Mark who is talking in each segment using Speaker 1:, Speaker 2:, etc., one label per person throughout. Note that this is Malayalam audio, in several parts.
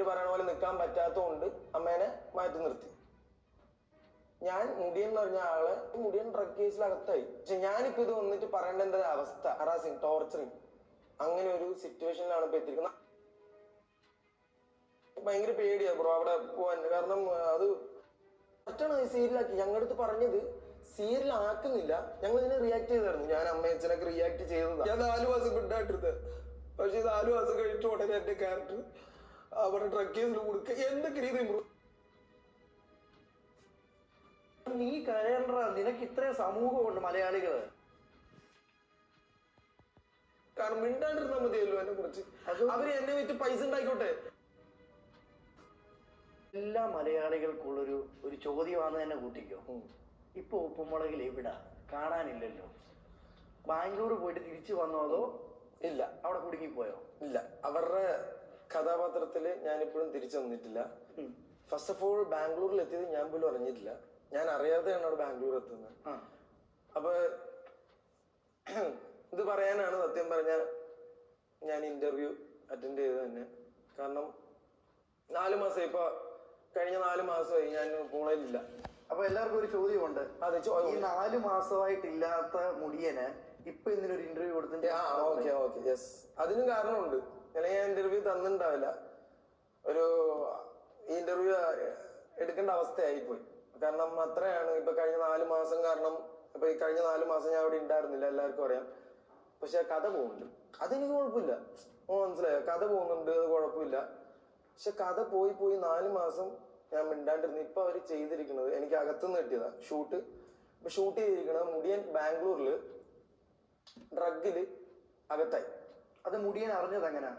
Speaker 1: പറയണ പോലെ നിൽക്കാൻ പറ്റാത്തതുകൊണ്ട് അമ്മേനെ മാറ്റി നിർത്തി ഞാൻ മുടിയൻ എന്ന് പറഞ്ഞ ആള് മുടിയൻ ഡ്രഗ് കേസിൽ അകത്തായി പക്ഷെ ഞാനിപ്പോ ഇത് വന്നിട്ട് പറയേണ്ട എന്താ അവസ്ഥ ഹറാസിങ് ടോർച്ചറിങ് അങ്ങനെ ഒരു സിറ്റുവേഷനിലാണ് ഇപ്പൊ എത്തിയിരിക്കുന്നത് ഭയങ്കര പേടിയാ ബ്രോ അവിടെ പോവാൻ കാരണം ആ, അത് മറ്റാണ് സീരിയലാക്കി ഞങ്ങളുടെ അടുത്ത് പറഞ്ഞത് സീരിയൽ ആക്കുന്നില്ല ഞങ്ങൾ ഇതിനെ റിയാക്ട് ചെയ്തായിരുന്നു ഞാൻ അമ്മയച്ഛനൊക്കെ റിയാക്ട് ചെയ്തതാ ഞാൻ നാല് മാസം കൊണ്ടായിട്ടിരുന്നത് പക്ഷെ നാല് മാസം കഴിഞ്ഞിട്ട് ഉടനെ എന്റെ ക്യാരക്ടർ അവിടെ ഡ്രഗ് കേസിൽ കൊടുക്കുക എന്തൊക്കെ രീതി ബ്രോ
Speaker 2: നീ കരയണ്ട നിനക്ക് ഇത്രയും സമൂഹമുണ്ട് മലയാളികള്
Speaker 1: കാരണം മിണ്ടാണ്ടിരുന്നാ മതിയല്ലോ എന്നെ കുറിച്ച്
Speaker 2: അത്
Speaker 1: അവര് എന്നെ വിറ്റ് പൈസ ഉണ്ടായിക്കോട്ടെ
Speaker 2: എല്ലാ മലയാളികൾക്കുള്ളൊരു ഒരു ചോദ്യമാണെന്ന് തന്നെ കൂട്ടിക്കോ
Speaker 1: ഉം.
Speaker 2: ഇപ്പൊ ഉപ്പുമുളകിൽ എവിടാ കാണാനില്ലല്ലോ ബാംഗ്ലൂർ പോയിട്ട് തിരിച്ചു വന്നോ അതോ
Speaker 1: ഇല്ല
Speaker 2: അവിടെ കുടുങ്ങിപ്പോയോ
Speaker 1: ഇല്ല അവരുടെ കഥാപാത്രത്തില് ഞാനിപ്പോഴും തിരിച്ചു വന്നിട്ടില്ല
Speaker 2: ഉം.
Speaker 1: ഫസ്റ്റ് ഓഫ് ഓൾ ബാംഗ്ലൂരിൽ എത്തിയത് ഞാൻ പോലും അറിഞ്ഞിട്ടില്ല ഞാൻ അറിയാതെയാണ് അവിടെ ബാംഗ്ലൂർ എത്തുന്നത്
Speaker 2: ആ.
Speaker 1: അപ്പൊ ഇത് പറയാനാണ് സത്യം പറഞ്ഞ ഞാൻ ഇന്റർവ്യൂ അറ്റൻഡ് ചെയ്തത് തന്നെ കാരണം നാല് മാസം ഇപ്പൊ കഴിഞ്ഞ നാല് മാസമായി ഞാൻ പൂളയിലില്ല
Speaker 2: അപ്പൊ എല്ലാവർക്കും ഒരു ചോദ്യമുണ്ട്
Speaker 1: അതെ ചോ-
Speaker 2: ഈ നാല് മാസമായിട്ടില്ലാത്ത മുടിയന് ഇപ്പൊ ഇതിനൊരു ഇന്റർവ്യൂ കൊടുത്തിട്ട്
Speaker 1: ആ ഓക്കെ ഓക്കെ യെസ് അതിനും കാരണമുണ്ട് അല്ലെങ്കിൽ ഞാൻ ഇന്റർവ്യൂ തന്നിട്ടുണ്ടാവില്ല ഒരു ഈ ഇന്റർവ്യൂ എടുക്കേണ്ട അവസ്ഥയായി പോയി കാരണം അത്രയാണ് ഇപ്പൊ കഴിഞ്ഞ നാല് മാസം കാരണം ഇപ്പൊ ഈ കഴിഞ്ഞ നാല് മാസം ഞാൻ അവിടെ ഉണ്ടായിരുന്നില്ല എല്ലാവർക്കും അറിയാം പക്ഷെ കഥ പോകുന്നുണ്ട് അതെനിക്ക് കുഴപ്പമില്ല ഓ മനസ്സിലായോ കഥ പോകുന്നുണ്ട് അത് കുഴപ്പമില്ല പക്ഷെ കഥ പോയി പോയി നാല് മാസം ഞാൻ മിണ്ടാണ്ടിരുന്നു ഇപ്പൊ അവര് ചെയ്തിരിക്കുന്നത് എനിക്ക് അകത്തുനിന്ന് കിട്ടിയതാ ഷൂട്ട് ഇപ്പൊ ഷൂട്ട് ചെയ്തിരിക്കുന്നത് മുടിയൻ ബാംഗ്ലൂരില് ഡ്രഗില് അകത്തായി
Speaker 2: അത് മുടിയൻ അറിഞ്ഞത് എങ്ങനെ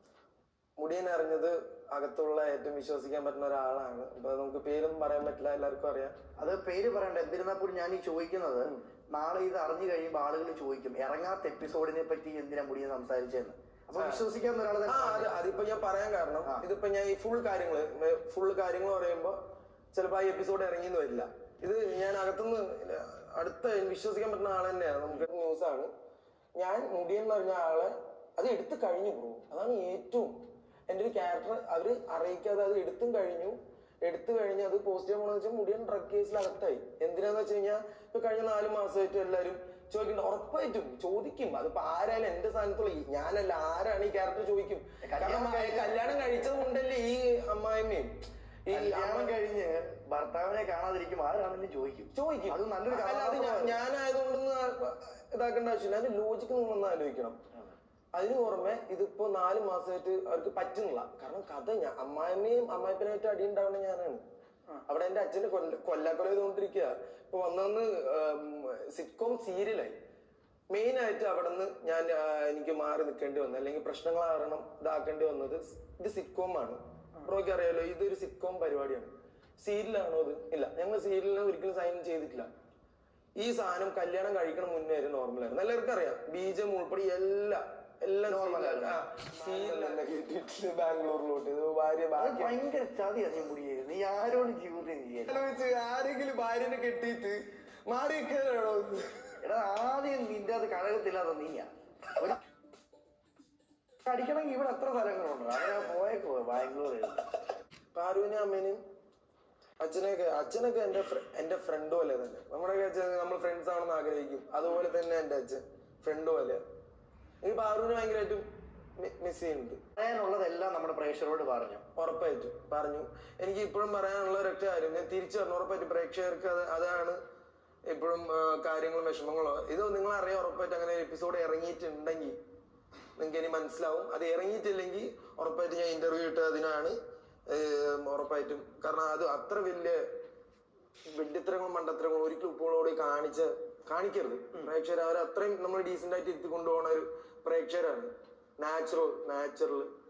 Speaker 1: മുടിയൻ അറിഞ്ഞത് അകത്തുള്ള ഏറ്റവും വിശ്വസിക്കാൻ പറ്റുന്ന ഒരാളാണ് അപ്പൊ നമുക്ക് പേരൊന്നും പറയാൻ പറ്റില്ല എല്ലാവർക്കും അറിയാം
Speaker 2: അത് പേര് പറയണ്ട എന്തിരുന്നപ്പോൾ ഞാൻ ഈ ചോദിക്കുന്നത് നാളെ ഇത് അറിഞ്ഞു കഴിയുമ്പോൾ ആളുകൾ ചോദിക്കും ഇറങ്ങാത്ത എപ്പിസോഡിനെ പറ്റി എന്തിനാ മുടിയൻ സംസാരിച്ചതെന്ന് അപ്പൊ വിശ്വസിക്കാവുന്ന ഒരാൾ
Speaker 1: ആ
Speaker 2: തന്നെ
Speaker 1: അത് അതിപ്പോ ഞാൻ പറയാൻ കാരണം
Speaker 2: ആ.
Speaker 1: ഇതിപ്പോ ഞാൻ ഈ ഫുൾ കാര്യങ്ങള് ഫുൾ കാര്യങ്ങൾ പറയുമ്പോ ചിലപ്പോ ആ എപ്പിസോഡ് ഇറങ്ങിന്ന് വരില്ല ഇത് ഞാൻ അകത്തുനിന്ന് അടുത്ത വിശ്വസിക്കാൻ പറ്റുന്ന ആൾ തന്നെയാണ് നമുക്ക് ന്യൂസ് ആണ് ഞാൻ മുടിയൻ എന്ന് പറഞ്ഞ ആളെ അത് എടുത്തു കഴിഞ്ഞു പോകും അതാണ് ഏറ്റവും എന്റെ ഒരു ക്യാരക്ടർ അവര് അറിയിക്കാതെ അത് എടുത്തും കഴിഞ്ഞു എടുത്തു കഴിഞ്ഞ് അത് പോസ്റ്റ് ചെയ്യാൻ പോണെന്ന് വെച്ചാൽ മുടിയൻ ഡ്രഗ് കേസിൽ അകത്തായി എന്തിനാന്ന് വെച്ച് കഴിഞ്ഞാൽ ഇപ്പൊ കഴിഞ്ഞ നാല് മാസമായിട്ട് എല്ലാരും ചോദിക്കുന്നുണ്ട് ഉറപ്പായിട്ടും ചോദിക്കും അതിപ്പോ ആരായാലും എന്റെ സ്ഥാനത്തുള്ള ഈ- ഞാനല്ല ആരാണ് ഈ ക്യാരക്ടർ ചോദിക്കും കാരണം ആ കല്യാണം കഴിച്ചത് കൊണ്ടല്ലേ ഈ അമ്മായിമ്മയും ഈ
Speaker 2: കല്യാണം
Speaker 1: അമ്മ
Speaker 2: കഴിഞ്ഞ് ഭർത്താവിനെ കാണാതിരിക്കും ആരാണെങ്കിലും ചോദിക്കും
Speaker 1: ചോദിക്കും
Speaker 2: അത് നല്ലൊരു
Speaker 1: അല്ല അത് ഞാൻ-
Speaker 2: കഥാപാത്രമാണ്.
Speaker 1: ഞാനായതുകൊണ്ടൊന്നും ആ- ഇതാക്കേണ്ട ആവശ്യമില്ല അതിന്റെ ലോജിക്ക് നിങ്ങളൊന്ന് ആലോചിക്കണം അതിന് പുറമെ ഇതിപ്പോ നാല് മാസമായിട്ട് അവർക്ക് പറ്റുന്നില്ല കാരണം കഥ ഞാൻ അമ്മായിമ്മയും അമ്മായിപ്പനായിട്ട് അടി ഉണ്ടാവുന്ന ഞാനാണ് അവിടെ എന്റെ അച്ഛനെ കൊല്ല കൊല്ലാക്കൊല ചെയ്തുകൊണ്ടിരിക്കുക ഇപ്പൊ വന്നു സിറ്റ്കോം സീരിയലായി മെയിൻ ആയിട്ട് അവിടെ നിന്ന് ഞാൻ ആ, എനിക്ക് മാറി നിൽക്കേണ്ടി വന്നത് അല്ലെങ്കിൽ പ്രശ്നങ്ങൾ കാരണം ഇതാക്കേണ്ടി വന്നത് ഇത് സിറ്റ്കോം ആണ് ബ്രോയ്ക്ക് അറിയാലോ ഇതൊരു സിറ്റ്കോം പരിപാടിയാണ് സീരിയലാണോ ഇത് ഇല്ല ഞങ്ങൾ സീരിയലിന് ഒരിക്കലും സൈൻ ചെയ്തിട്ടില്ല ഈ സാധനം കല്യാണം കഴിക്കണം മുന്നേ വരെ നോർമൽ ആയിരുന്നു എല്ലാവർക്കും അറിയാം ബീജം ഉൾപ്പെടെ എല്ലാം എല്ലാം നോർമൽ സീരിയൽ കേട്ടിട്ട് ബാംഗ്ലൂരിലോട്ട് ഇത് ഭാര്യ
Speaker 2: അത്
Speaker 1: ബാക്കി
Speaker 2: ഭയങ്കര ചതിയാണ് നീ മുടിയത് നീ ആരോടും ജീവിതം ചെയ്യല്ല
Speaker 1: ആലോചിച്ച് ആരെങ്കിലും ഭാര്യനെ കെട്ടിയിട്ട് മാറി നിൽക്കാനാണോ ഇത്?
Speaker 2: എടാ ആദ്യം നിന്റെ അത് കഴകത്തില്ലാത്ത നീയാ ഒരു അടിക്കണമെങ്കിൽ ഇവിടെ എത്ര സ്ഥലങ്ങളുണ്ട് അങ്ങനെ പോയേക്കോ ബാംഗ്ലൂർ
Speaker 1: പാറുവിനെ അമ്മേനെയും അച്ഛനെയൊക്കെ അച്ഛനൊക്കെ എന്റെ ഫ്ര- എന്റെ ഫ്രണ്ട് പോലെ തന്നെ നമ്മുടെ അച്ഛൻ നമ്മൾ ഫ്രണ്ട്സ് ആണെന്ന് ആഗ്രഹിക്കും അതുപോലെ തന്നെ എന്റെ അച്ഛൻ ഫ്രണ്ട് പോലെ എനിക്ക് പാറുവിനെ ഭയങ്കരമായിട്ടും മിസ് ചെയ്യുന്നുണ്ട്
Speaker 2: പറയാനുള്ളതെല്ലാം നമ്മുടെ പ്രേക്ഷകരോട് പറഞ്ഞു
Speaker 1: ഉറപ്പായിട്ടും പറഞ്ഞു എനിക്ക് ഇപ്പോഴും പറയാനുള്ള ഒരൊറ്റ കാര്യം ഞാൻ തിരിച്ചു പറഞ്ഞു ഉറപ്പായിട്ടും പ്രേക്ഷകർക്ക് അത് അതാണ് ഇപ്പോഴും ആ, കാര്യങ്ങളും വിഷമങ്ങളോ ഇത് നിങ്ങൾ അറിയാം ഉറപ്പായിട്ടും അങ്ങനെ എപ്പിസോഡ് ഇറങ്ങിയിട്ടുണ്ടെങ്കിൽ നിങ്ങൾക്ക് ഇനി മനസ്സിലാവും അത് ഇറങ്ങിയിട്ടില്ലെങ്കിൽ ഉറപ്പായിട്ടും ഞാൻ ഇന്റർവ്യൂ ഇട്ടത് അതിനാണ് ഏം, ഉറപ്പായിട്ടും കാരണം അത് അത്ര വലിയ വെഡിത്തരങ്ങളും മണ്ടത്തരങ്ങളും ഒരിക്കലും ഉപ്പുകളോട് കാണിച്ച കാണിക്കരുത് പ്രേക്ഷകർ അവർ അത്രയും നമ്മൾ ഡീസെന്റ് ആയിട്ട് ഇരുത്തി കൊണ്ടുപോകുന്ന ഒരു പ്രേക്ഷകരാണ് നാച്ചുറൽ നാച്ചുറൽ